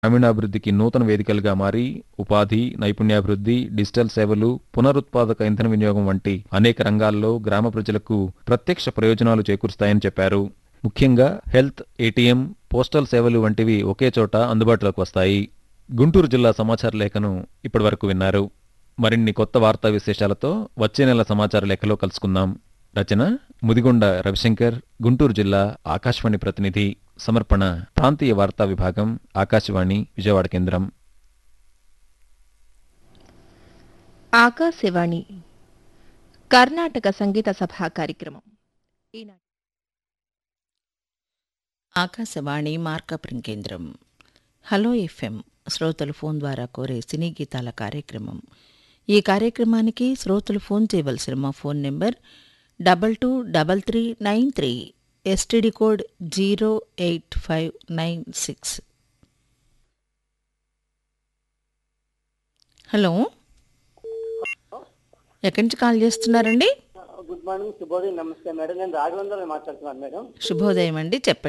గ్రామీణాభివృద్ధికి నూతన వేదికలుగా మారి ఉపాధి నైపుణ్యాభివృద్ధి డిజిటల్ సేవలు పునరుత్పాదక ఇంధన వినియోగం వంటి అనేక రంగాల్లో గ్రామ ప్రజలకు ప్రత్యక్ష ప్రయోజనాలు చేకూరుస్తాయని చెప్పారు ముఖ్యంగా హెల్త్ ఏటీఎం పోస్టల్ సేవలు వంటివి ఒకే చోట అందుబాటులోకి వస్తాయి గుంటూరు జిల్లా సమాచార లేఖను ఇప్పటివరకు విన్నారు మరిన్ని కొత్త వార్తా విశేషాలతో వచ్చే నెల సమాచార లేఖలో కలుసుకుందాం రచన ముదిగొండ రవిశంకర్ గుంటూరు జిల్లా ఆకాశవాణి ప్రతినిధి సమర్పణ ప్రాంతీయ వార్తా విభాగం ఆకాశవాణి విజయవాడ కేంద్రం ఆకాశవాణి కర్ణాటక సంగీత సభా కార్యక్రమం ఈనాటి ఆకాశవాణి మార్కాపురం కేంద్రం హలో ఎఫ్ఎం శ్రోతలు ఫోన్ ద్వారా కోరే సినీ గీతాల కార్యక్రమం ఈ కార్యక్రమానికి శ్రోతలు ఫోన్ చేయవలసిన మా phone number double two double three nine three STD code zero eight five nine six hello ఎక్కడి నుంచి కాల్ చేస్తున్నారండి గుడ్ మార్నింగ్ శుభోదయం నమస్తే మేడం నేను రాఘవేంద్ర మాట్లాడుతున్నాను మేడం శుభోదయం అండి చెప్పండి